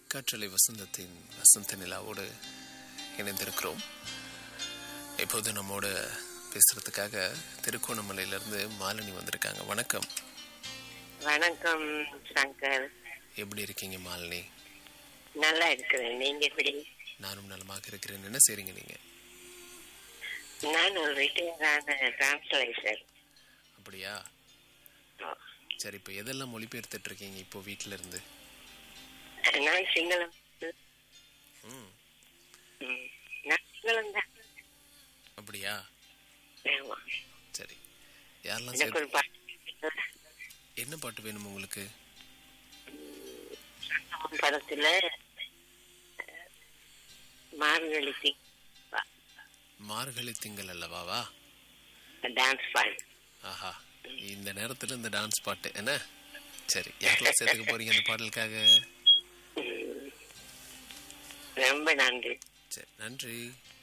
காற்றலை வசந்தத்தின் வசந்த நிலாவோடு இணைந்திருக்கிறோம் இப்போது நம்மோட பேசுறதுக்காக திருக்கோணமலையிலிருந்து மாலினி வந்திருக்காங்க வணக்கம் வணக்கம் சங்கர் எப்படி இருக்கீங்க மாலினி நல்லா இருக்கிறேன் நீங்க எப்படி நானும் நலமாக இருக்கிறேன் என்ன செய்றீங்க நீங்க நான் ஒரு ரிட்டையரான டிரான்ஸ்லேஷன் அப்படியா சரி இப்போ எதெல்லாம் மொழிபெயர்த்துட்டு இருக்கீங்க இப்போ வீட்டில இருந்து நான் சிங்களம் ம் ம், நான் சிங்களம் தான் அப்படியா ஆமா சரி யாரெல்லாம் எனக்கு சேர்த்து ஒரு பாட்டு என்ன பாட்டு வேணும் உங்களுக்கு சங்கமம் படத்துல மார்கழி மார்கழி திங்கள் அல்லவாவா டான்ஸ் பாடு ஆஹா இந்த நேரத்துல இந்த டான்ஸ் பாட்டு என்ன சரி யாரெல்லாம் சேர்த்துக்க போறீங்க அந்த பாடலுக்காக ரொம்ப நன்றி சரி நன்றி